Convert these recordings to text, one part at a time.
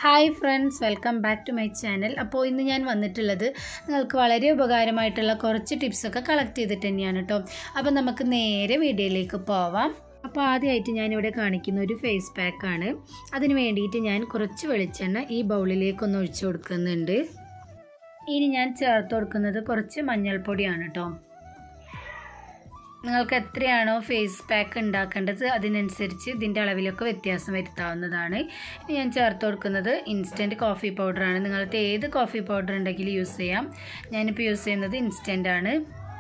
hi friends welcome back to my channel അപ്പോൾ ഇന്ന് ഞാൻ വന്നിട്ടുള്ളത് നിങ്ങൾക്ക് വളരെ ഉപകാരമായിട്ടുള്ള കുറച്ച് ടിപ്സൊക്കെ കളക്ട് ചെയ്തിട്ട് തന്നെയാണ് കേട്ടോ അപ്പോൾ നമുക്ക് നേരെ വീഡിയോയിലേക്ക് പോവാം അപ്പോൾ ആദ്യമായിട്ട് ഞാനിവിടെ കാണിക്കുന്ന ഒരു ഫേസ് പാക്കാണ് അതിന് വേണ്ടിയിട്ട് ഞാൻ കുറച്ച് വെളിച്ചെണ്ണ ഈ ബൗളിലേക്കൊന്ന് ഒഴിച്ചു കൊടുക്കുന്നുണ്ട് ഇനി ഞാൻ ചേർത്ത് കൊടുക്കുന്നത് കുറച്ച് മഞ്ഞൾപ്പൊടിയാണ് കേട്ടോ നിങ്ങൾക്ക് എത്രയാണോ ഫേസ് പാക്ക് ഉണ്ടാക്കേണ്ടത് അതിനനുസരിച്ച് ഇതിൻ്റെ അളവിലൊക്കെ വ്യത്യാസം വരുത്താവുന്നതാണ് ഇനി ഞാൻ ചേർത്ത് കൊടുക്കുന്നത് ഇൻസ്റ്റൻറ്റ് കോഫി പൗഡറാണ് നിങ്ങൾക്ക് ഏത് കോഫി പൗഡർ ഉണ്ടെങ്കിലും യൂസ് ചെയ്യാം ഞാനിപ്പോൾ യൂസ് ചെയ്യുന്നത് ഇൻസ്റ്റൻ്റ് ആണ്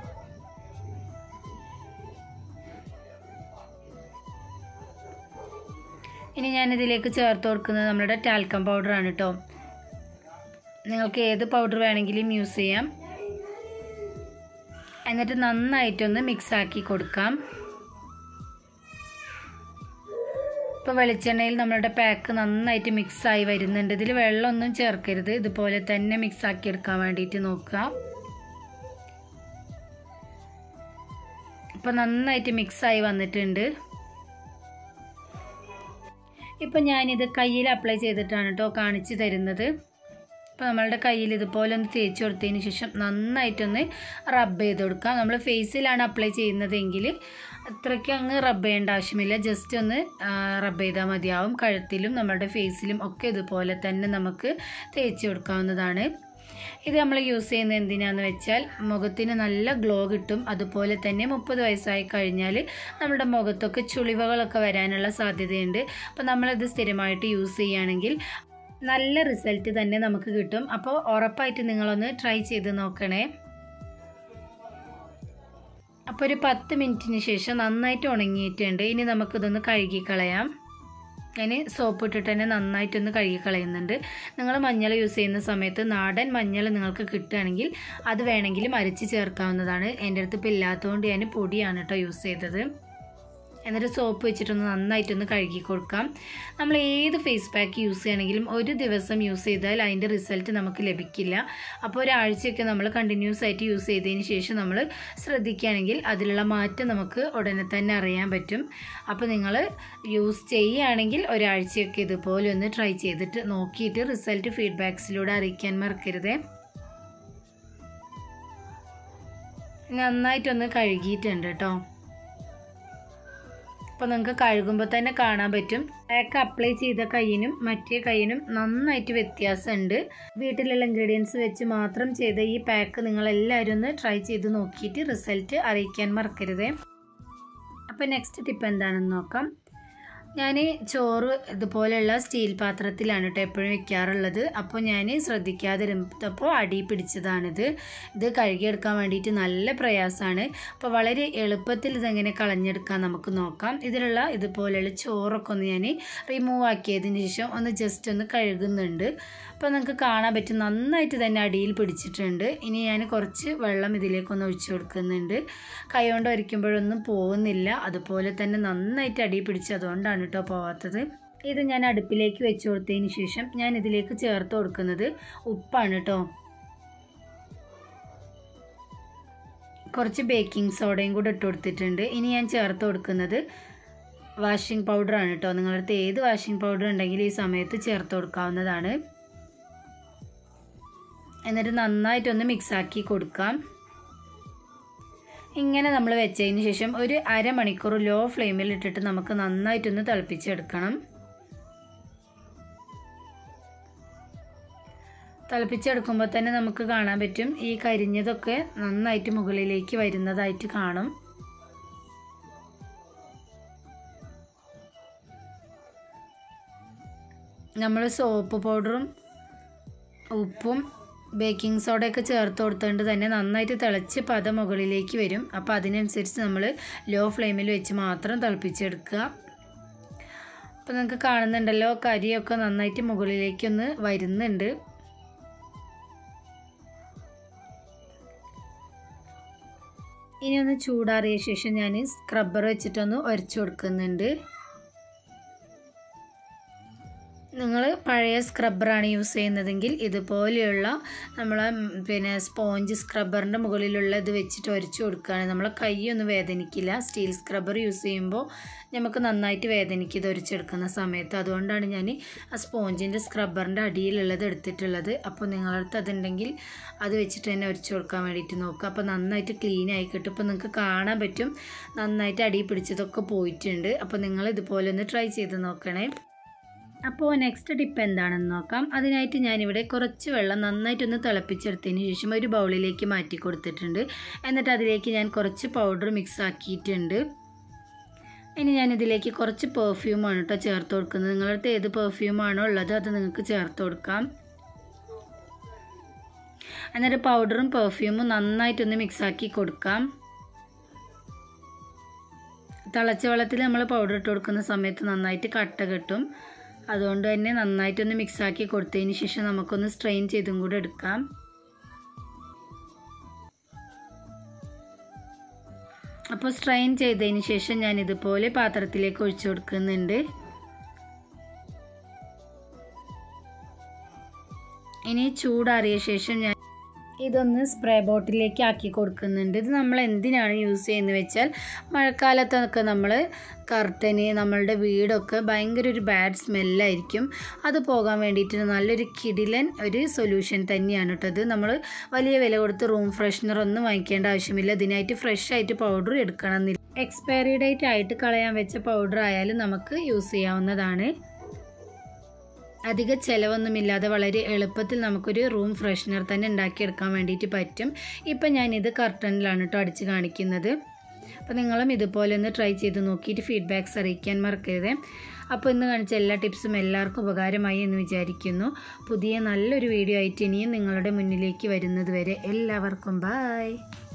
ഇനി ഞാനിതിലേക്ക് ചേർത്ത് കൊടുക്കുന്നത് നമ്മുടെ ടാൽക്കം പൗഡറാണ് കേട്ടോ നിങ്ങൾക്ക് ഏത് പൗഡർ വേണമെങ്കിലും യൂസ് ചെയ്യാം എന്നിട്ട് നന്നായിട്ടൊന്ന് മിക്സ് ആക്കി കൊടുക്കാം ഇപ്പോൾ വെളിച്ചെണ്ണയിൽ നമ്മളുടെ പാക്ക് നന്നായിട്ട് മിക്സായി വരുന്നുണ്ട് ഇതിൽ വെള്ളമൊന്നും ചേർക്കരുത് ഇതുപോലെ തന്നെ മിക്സ് ആക്കി എടുക്കാൻ വേണ്ടിയിട്ട് നോക്കുക ഇപ്പോൾ നന്നായിട്ട് മിക്സായി വന്നിട്ടുണ്ട് ഇപ്പം ഞാനിത് കയ്യിൽ അപ്ലൈ ചെയ്തിട്ടാണ് കേട്ടോ കാണിച്ചു തരുന്നത് അപ്പോൾ നമ്മളുടെ കയ്യിൽ ഇതുപോലെ ഒന്ന് തേച്ച് കൊടുത്തതിന് ശേഷം നന്നായിട്ടൊന്ന് റബ്ബ് ചെയ്ത് കൊടുക്കാം നമ്മൾ ഫേസിലാണ് അപ്ലൈ ചെയ്യുന്നതെങ്കിൽ അത്രയ്ക്ക് അങ്ങ് റബ്ബ് ചെയ്യേണ്ട ആവശ്യമില്ല ജസ്റ്റ് ഒന്ന് റബ്ബ് ചെയ്താൽ മതിയാവും കഴുത്തിലും നമ്മുടെ ഫേസിലും ഒക്കെ ഇതുപോലെ തന്നെ നമുക്ക് തേച്ച് കൊടുക്കാവുന്നതാണ് ഇത് നമ്മൾ യൂസ് ചെയ്യുന്നത് എന്തിനാന്ന് വെച്ചാൽ മുഖത്തിന് നല്ല ഗ്ലോ കിട്ടും അതുപോലെ തന്നെ മുപ്പത് വയസ്സായി കഴിഞ്ഞാൽ നമ്മുടെ മുഖത്തൊക്കെ ചുളിവകളൊക്കെ വരാനുള്ള സാധ്യതയുണ്ട് അപ്പോൾ നമ്മളിത് സ്ഥിരമായിട്ട് യൂസ് ചെയ്യുകയാണെങ്കിൽ നല്ല റിസൾട്ട് തന്നെ നമുക്ക് കിട്ടും അപ്പോൾ ഉറപ്പായിട്ട് നിങ്ങളൊന്ന് ട്രൈ ചെയ്ത് നോക്കണേ അപ്പോൾ ഒരു പത്ത് മിനിറ്റിന് ശേഷം നന്നായിട്ട് ഉണങ്ങിയിട്ടുണ്ട് ഇനി നമുക്കിതൊന്ന് കഴുകി കളയാം ഞാൻ സോപ്പ് ഇട്ടിട്ട് തന്നെ നന്നായിട്ടൊന്ന് കഴുകി കളയുന്നുണ്ട് നിങ്ങൾ മഞ്ഞൾ യൂസ് ചെയ്യുന്ന സമയത്ത് നാടൻ മഞ്ഞൾ നിങ്ങൾക്ക് കിട്ടുകയാണെങ്കിൽ അത് വേണമെങ്കിലും അരച്ച് ചേർക്കാവുന്നതാണ് എൻ്റെ അടുത്ത് ഇപ്പോൾ ഇല്ലാത്തതുകൊണ്ട് ഞാൻ പൊടിയാണ് കേട്ടോ യൂസ് ചെയ്തത് എന്നിട്ട് സോപ്പ് വെച്ചിട്ടൊന്ന് നന്നായിട്ടൊന്ന് കഴുകി കൊടുക്കാം നമ്മൾ ഏത് ഫേസ് പാക്ക് യൂസ് ചെയ്യണമെങ്കിലും ഒരു ദിവസം യൂസ് ചെയ്താൽ അതിൻ്റെ റിസൾട്ട് നമുക്ക് ലഭിക്കില്ല അപ്പോൾ ഒരാഴ്ചയൊക്കെ നമ്മൾ കണ്ടിന്യൂസ് ആയിട്ട് യൂസ് ചെയ്തതിന് ശേഷം നമ്മൾ ശ്രദ്ധിക്കുകയാണെങ്കിൽ അതിലുള്ള മാറ്റം നമുക്ക് ഉടനെ തന്നെ അറിയാൻ പറ്റും അപ്പോൾ നിങ്ങൾ യൂസ് ചെയ്യുകയാണെങ്കിൽ ഒരാഴ്ചയൊക്കെ ഇതുപോലെ ഒന്ന് ട്രൈ ചെയ്തിട്ട് നോക്കിയിട്ട് റിസൾട്ട് ഫീഡ്ബാക്സിലൂടെ അറിയിക്കാൻ മറക്കരുതേ നന്നായിട്ടൊന്ന് കഴുകിയിട്ടുണ്ട് കേട്ടോ അപ്പോൾ നിങ്ങൾക്ക് കഴുകുമ്പോൾ തന്നെ കാണാൻ പറ്റും പാക്ക് അപ്ലൈ ചെയ്ത കൈയിനും മറ്റേ കൈയിനും നന്നായിട്ട് വ്യത്യാസമുണ്ട് വീട്ടിലുള്ള ഇൻഗ്രീഡിയൻസ് വെച്ച് മാത്രം ചെയ്ത ഈ പാക്ക് നിങ്ങൾ എല്ലാവരും ഒന്ന് ട്രൈ ചെയ്ത് നോക്കിയിട്ട് റിസൾട്ട് അറിയിക്കാൻ മറക്കരുതേ അപ്പോൾ നെക്സ്റ്റ് ടിപ്പ് എന്താണെന്ന് നോക്കാം ഞാൻ ചോറ് ഇതുപോലെയുള്ള സ്റ്റീൽ പാത്രത്തിലാണ് കേട്ടോ എപ്പോഴും വെക്കാറുള്ളത് അപ്പോൾ ഞാൻ ശ്രദ്ധിക്കാതെ ഇരുന്നപ്പോൾ അടി പിടിച്ചതാണിത് ഇത് കഴുകിയെടുക്കാൻ വേണ്ടിയിട്ട് നല്ല പ്രയാസമാണ് അപ്പോൾ വളരെ എളുപ്പത്തിൽ ഇതെങ്ങനെ കളഞ്ഞെടുക്കാൻ നമുക്ക് നോക്കാം ഇതിലുള്ള ഇതുപോലെയുള്ള ചോറൊക്കെ ഒന്ന് ഞാൻ റിമൂവ് ആക്കിയതിന് ശേഷം ഒന്ന് ജസ്റ്റ് ഒന്ന് കഴുകുന്നുണ്ട് അപ്പോൾ നിങ്ങൾക്ക് കാണാൻ പറ്റും നന്നായിട്ട് തന്നെ അടിയിൽ പിടിച്ചിട്ടുണ്ട് ഇനി ഞാൻ കുറച്ച് വെള്ളം ഇതിലേക്കൊന്ന് ഒഴിച്ചു കൊടുക്കുന്നുണ്ട് കൈ കൊണ്ട് ഒരിക്കുമ്പോഴൊന്നും പോകുന്നില്ല അതുപോലെ തന്നെ നന്നായിട്ട് അടി പിടിച്ച് അതുകൊണ്ടാണ് കേട്ടോ പോവാത്തത് ഇത് ഞാൻ അടുപ്പിലേക്ക് വെച്ച് കൊടുത്തതിന് ശേഷം ഞാൻ ഇതിലേക്ക് ചേർത്ത് കൊടുക്കുന്നത് ഉപ്പാണ് കേട്ടോ കുറച്ച് ബേക്കിംഗ് സോഡയും കൂടെ ഇട്ട് കൊടുത്തിട്ടുണ്ട് ഇനി ഞാൻ ചേർത്ത് കൊടുക്കുന്നത് വാഷിംഗ് പൗഡറാണ് കേട്ടോ നിങ്ങളുടെ അടുത്ത് ഏത് വാഷിംഗ് പൗഡർ ഉണ്ടെങ്കിലും ഈ സമയത്ത് ചേർത്ത് കൊടുക്കാവുന്നതാണ് എന്നിട്ട് നന്നായിട്ടൊന്ന് മിക്സാക്കി കൊടുക്കാം ഇങ്ങനെ നമ്മൾ വെച്ചതിന് ശേഷം ഒരു അരമണിക്കൂർ ലോ ഫ്ലെയിമിൽ ഇട്ടിട്ട് നമുക്ക് നന്നായിട്ടൊന്ന് തിളപ്പിച്ചെടുക്കണം തിളപ്പിച്ചെടുക്കുമ്പോൾ തന്നെ നമുക്ക് കാണാൻ പറ്റും ഈ കരിഞ്ഞതൊക്കെ നന്നായിട്ട് മുകളിലേക്ക് വരുന്നതായിട്ട് കാണും നമ്മൾ സോപ്പ് പൗഡറും ഉപ്പും ബേക്കിംഗ് സോഡയൊക്കെ ചേർത്ത് കൊടുത്തുകൊണ്ട് തന്നെ നന്നായിട്ട് തിളച്ച് പത മുകളിലേക്ക് വരും അപ്പോൾ അതിനനുസരിച്ച് നമ്മൾ ലോ ഫ്ലെയിമിൽ വെച്ച് മാത്രം തിളപ്പിച്ചെടുക്കുക അപ്പോൾ നിങ്ങൾക്ക് കാണുന്നുണ്ടല്ലോ കരിയൊക്കെ നന്നായിട്ട് മുകളിലേക്കൊന്ന് വരുന്നുണ്ട് ഇനി ഒന്ന് ചൂടാറിയ ശേഷം ഞാൻ സ്ക്രബ്ബർ വെച്ചിട്ടൊന്ന് ഉരച്ചു കൊടുക്കുന്നുണ്ട് നിങ്ങൾ പഴയ സ്ക്രബ്ബറാണ് യൂസ് ചെയ്യുന്നതെങ്കിൽ ഇതുപോലെയുള്ള നമ്മളെ ഉം, പിന്നെ സ്പോഞ്ച് സ്ക്രബ്ബറിൻ്റെ മുകളിലുള്ള ഇത് വെച്ചിട്ട് ഉരച്ചു കൊടുക്കുകയാണ് നമ്മളെ കൈയൊന്നും വേദനിക്കില്ല സ്റ്റീൽ സ്ക്രബ്ബർ യൂസ് ചെയ്യുമ്പോൾ നമുക്ക് നന്നായിട്ട് വേദനിക്കും ഇത് ഉരച്ചെടുക്കുന്ന സമയത്ത് അതുകൊണ്ടാണ് ഞാൻ ആ സ്പോഞ്ചിൻ്റെ സ്ക്രബ്ബറിൻ്റെ അടിയിലുള്ളത് എടുത്തിട്ടുള്ളത് അപ്പോൾ നിങ്ങളടുത്ത് അതുണ്ടെങ്കിൽ അത് വെച്ചിട്ട് തന്നെ ഉരച്ചു കൊടുക്കാൻ വേണ്ടിയിട്ട് നോക്കുക അപ്പോൾ നന്നായിട്ട് ക്ലീൻ ആയി കിട്ടും ഇപ്പോൾ നിങ്ങൾക്ക് കാണാൻ പറ്റും നന്നായിട്ട് അടി പിടിച്ചതൊക്കെ പോയിട്ടുണ്ട് അപ്പോൾ നിങ്ങൾ ഇതുപോലെ ഒന്ന് ട്രൈ ചെയ്ത് നോക്കണേ അപ്പോൾ നെക്സ്റ്റ് ടിപ്പ് എന്താണെന്ന് നോക്കാം അതിനായിട്ട് ഞാനിവിടെ കുറച്ച് വെള്ളം നന്നായിട്ടൊന്ന് തിളപ്പിച്ചെടുത്തതിന് ശേഷം ഒരു ബൗളിലേക്ക് മാറ്റി കൊടുത്തിട്ടുണ്ട് എന്നിട്ട് അതിലേക്ക് ഞാൻ കുറച്ച് പൗഡർ മിക്സ് ആക്കിയിട്ടുണ്ട് ഇനി ഞാൻ ഇതിലേക്ക് കുറച്ച് പെർഫ്യൂമാണ് കേട്ടോ ചേർത്ത് കൊടുക്കുന്നത് നിങ്ങളുടെ അടുത്ത് ഏത് പെർഫ്യൂമാണോ ഉള്ളത് അത് നിങ്ങൾക്ക് ചേർത്ത് കൊടുക്കാം എന്നിട്ട് പൗഡറും പെർഫ്യൂമും നന്നായിട്ടൊന്ന് മിക്സ് ആക്കി കൊടുക്കാം തിളച്ച വെള്ളത്തിൽ നമ്മൾ പൗഡർ ഇട്ട് കൊടുക്കുന്ന സമയത്ത് നന്നായിട്ട് കട്ട കെട്ടും അതുകൊണ്ട് തന്നെ നന്നായിട്ടൊന്ന് മിക്സ് ആക്കി കൊടുത്തതിന് ശേഷം നമുക്കൊന്ന് സ്ട്രെയിൻ ചെയ്തും കൂടെ എടുക്കാം അപ്പോൾ സ്ട്രെയിൻ ചെയ്തതിന് ശേഷം ഞാൻ ഇതുപോലെ പാത്രത്തിലേക്ക് ഒഴിച്ചു കൊടുക്കുന്നുണ്ട് ഇനി ചൂടാറിയ ശേഷം ഞാൻ ഇതൊന്ന് സ്പ്രേ ബോട്ടിലേക്ക് ആക്കി കൊടുക്കുന്നുണ്ട് ഇത് നമ്മൾ എന്തിനാണ് യൂസ് ചെയ്യുന്നത് വെച്ചാൽ മഴക്കാലത്തൊക്കെ നമ്മൾ കർട്ടന് നമ്മളുടെ വീടൊക്കെ ഭയങ്കര ഒരു ബാഡ് സ്മെല്ലായിരിക്കും അത് പോകാൻ വേണ്ടിയിട്ട് നല്ലൊരു കിടിലൻ ഒരു സൊല്യൂഷൻ തന്നെയാണ് കേട്ടോ ഇത് നമ്മൾ വലിയ വില കൊടുത്ത് റൂം ഫ്രഷ്നർ ഒന്നും വാങ്ങിക്കേണ്ട ആവശ്യമില്ല ഇതിനായിട്ട് ഫ്രഷ് ആയിട്ട് പൗഡർ എടുക്കണമെന്നില്ല എക്സ്പയറി ഡേറ്റ് ആയിട്ട് കളയാൻ വെച്ച പൗഡർ ആയാലും നമുക്ക് യൂസ് ചെയ്യാവുന്നതാണ് അധിക ചിലവൊന്നുമില്ലാതെ വളരെ എളുപ്പത്തിൽ നമുക്കൊരു റൂം ഫ്രഷ്നർ തന്നെ ഉണ്ടാക്കിയെടുക്കാൻ വേണ്ടിയിട്ട് പറ്റും ഇപ്പം ഞാനിത് കർട്ടനിലാണ് കേട്ടോ അടിച്ച് കാണിക്കുന്നത് അപ്പോൾ നിങ്ങളും ഇതുപോലെ ഒന്ന് ട്രൈ ചെയ്ത് നോക്കിയിട്ട് ഫീഡ്ബാക്ക്സ് അറിയിക്കാൻ മറക്കരുത് അപ്പോൾ ഇന്ന് കാണിച്ച എല്ലാ ടിപ്സും എല്ലാവർക്കും ഉപകാരമായി എന്ന് വിചാരിക്കുന്നു പുതിയ നല്ലൊരു വീഡിയോ ആയിട്ട് ഇനിയും നിങ്ങളുടെ മുന്നിലേക്ക് വരുന്നത് വരെ എല്ലാവർക്കും ബായ്